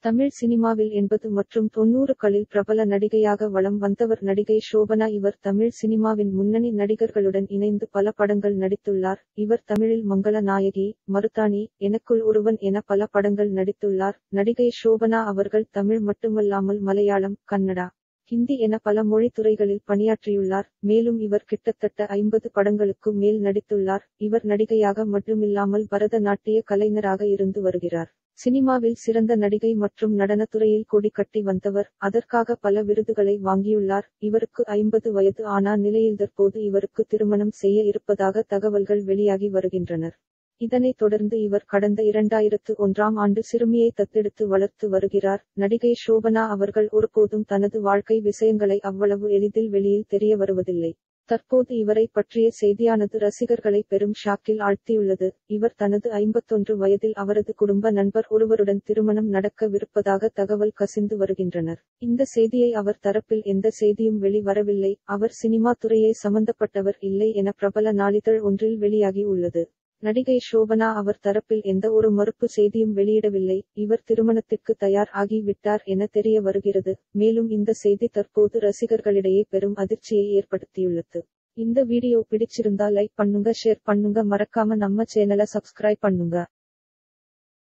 தமிழ் சினிமாவில் எண்பது மற்றும் தொன்னூறுகளில் பிரபல நடிகையாக வலம் வந்தவர் நடிகை ஷோபனா இவர் தமிழ் சினிமாவின் முன்னணி நடிகர்களுடன் இணைந்து பல படங்கள் நடித்துள்ளார் இவர் தமிழில் மங்கள நாயகி மருதாணி எனக்குள் ஒருவன் என பல படங்கள் நடித்துள்ளார் நடிகை ஷோபனா அவர்கள் தமிழ் மட்டுமல்லாமல் மலையாளம் கன்னடா ஹிந்தி என பல மொழி துறைகளில் பணியாற்றியுள்ளார் மேலும் இவர் கிட்டத்தட்ட ஐம்பது படங்களுக்கு மேல் நடித்துள்ளார் இவர் நடிகையாக மட்டுமில்லாமல் பரதநாட்டிய கலைஞராக இருந்து வருகிறார் சினிமாவில் சிறந்த நடிகை மற்றும் நடனத்துறையில் கொடி கட்டி வந்தவர் அதற்காக பல விருதுகளை வாங்கியுள்ளார் இவருக்கு ஐம்பது வயது ஆனா நிலையில் தற்போது இவருக்கு திருமணம் செய்ய இருப்பதாக தகவல்கள் வெளியாகி வருகின்றனர் இதனைத் தொடர்ந்து இவர் கடந்த இரண்டாயிரத்து ஒன்றாம் ஆண்டு சிறுமியை தத்தெடுத்து வளர்த்து வருகிறார் நடிகை ஷோபனா அவர்கள் ஒருபோதும் தனது வாழ்க்கை விஷயங்களை அவ்வளவு எளிதில் வெளியில் தெரிய வருவதில்லை தற்போது இவரை பற்றிய செய்தியானது ரசிகர்களை பெரும் ஷாக்கில் ஆழ்த்தியுள்ளது இவர் தனது ஐம்பத்தொன்று வயதில் அவரது குடும்ப நண்பர் ஒருவருடன் திருமணம் நடக்கவிருப்பதாக தகவல் கசிந்து வருகின்றனர் இந்த செய்தியை அவர் தரப்பில் எந்த செய்தியும் வெளிவரவில்லை அவர் சினிமா துறையை சம்பந்தப்பட்டவர் இல்லை என பிரபல நாளிதழ் ஒன்றில் வெளியாகி உள்ளது நடிகை ஷோபனா அவர் தரப்பில் எந்த ஒரு மறுப்பு செய்தியும் வெளியிடவில்லை இவர் திருமணத்திற்கு தயார் ஆகி விட்டார் என தெரிய வருகிறது மேலும் இந்த செய்தி தற்போது ரசிகர்களிடையே பெரும் அதிர்ச்சியை ஏற்படுத்தியுள்ளது இந்த வீடியோ பிடிச்சிருந்தா லைக் பண்ணுங்க ஷேர் பண்ணுங்க மறக்காம நம்ம சேனலை சப்ஸ்கிரைப் பண்ணுங்க